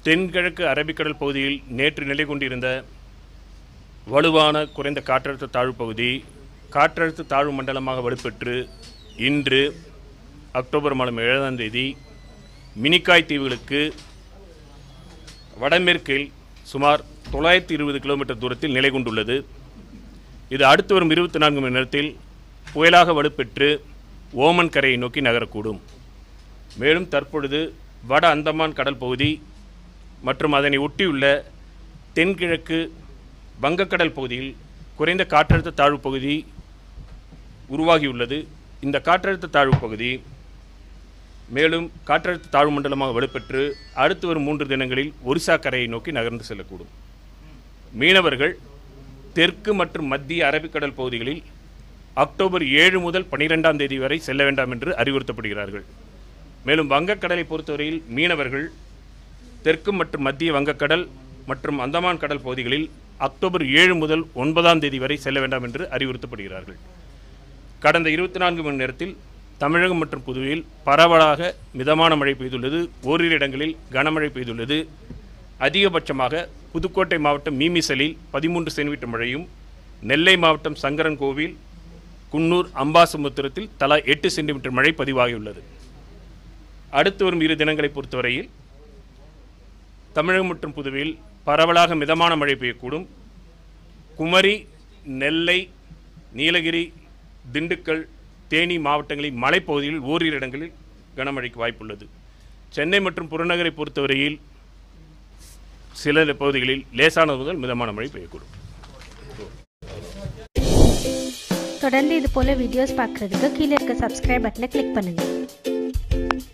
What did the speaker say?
தென்கிழக்கு அரபிக்கடல் பகுதியில் நேற்று நிலை கொண்டிருந்த வலுவான குறைந்த காற்றழுத்த தாழ்வு பகுதி காற்றழுத்த தாழ்வு மண்டலமாக வலுப்பெற்று இன்று அக்டோபர் மாதம் ஏழாம் தேதி மினிக்காய் தீவுகளுக்கு வடமேற்கில் சுமார் தொள்ளாயிரத்தி இருபது கிலோமீட்டர் தூரத்தில் நிலை கொண்டுள்ளது இது அடுத்து வரும் இருபத்தி நான்கு மணி நேரத்தில் புயலாக வலுப்பெற்று ஓமன் கரையை நோக்கி நகரக்கூடும் மேலும் தற்பொழுது வட அந்தமான் கடல் பகுதி மற்றும் அதனை ஒட்டியுள்ள தென்கிழக்கு வங்கக்கடல் பகுதியில் குறைந்த காற்றழுத்த தாழ்வு பகுதி உருவாகியுள்ளது இந்த காற்றழுத்த தாழ்வு பகுதி மேலும் காற்றழுத்த தாழ்வு மண்டலமாக வலுப்பெற்று அடுத்து வரும் மூன்று தினங்களில் ஒரிசா கரையை நோக்கி நகர்ந்து செல்லக்கூடும் மீனவர்கள் தெற்கு மற்றும் மத்திய அரபிக்கடல் பகுதிகளில் அக்டோபர் ஏழு முதல் பனிரெண்டாம் தேதி வரை செல்ல வேண்டாம் என்று அறிவுறுத்தப்படுகிறார்கள் மேலும் வங்கக்கடலை பொறுத்தவரையில் மீனவர்கள் தெற்கு மற்றும் மத்திய வங்கக்கடல் மற்றும் அந்தமான் கடல் பகுதிகளில் அக்டோபர் ஏழு முதல் ஒன்பதாம் தேதி வரை செல்ல வேண்டாம் என்று அறிவுறுத்தப்படுகிறார்கள் கடந்த இருபத்தி நான்கு மணி நேரத்தில் தமிழகம் மற்றும் புதுவையில் பரவலாக மிதமான மழை பெய்துள்ளது ஓரிரு இடங்களில் கனமழை பெய்துள்ளது அதிகபட்சமாக புதுக்கோட்டை மாவட்டம் மீமிசலில் பதிமூன்று சென்டிமீட்டர் மழையும் நெல்லை மாவட்டம் சங்கரன் கோவில் குன்னூர் அம்பாசமுத்திரத்தில் தலா எட்டு சென்டிமீட்டர் மழை பதிவாகியுள்ளது அடுத்து வரும் இரு தினங்களை பொறுத்தவரையில் தமிழகம் மற்றும் புதுவையில் பரவலாக மிதமான மழை பெய்யக்கூடும் குமரி நெல்லை நீலகிரி திண்டுக்கல் தேனி மாவட்டங்களின் மலைப்பகுதிகளில் ஓரிரு இடங்களில் கனமழைக்கு வாய்ப்புள்ளது சென்னை மற்றும் புறநகரை பொறுத்தவரையில் சில பகுதிகளில் லேசானது முதல் மிதமான மழை பெய்யக்கூடும் தொடர்ந்து இது போல வீடியோஸ் பார்க்குறதுக்கு கீழே இருக்க சப்ஸ்கிரைப் பட்டனை கிளிக் பண்ணுங்கள்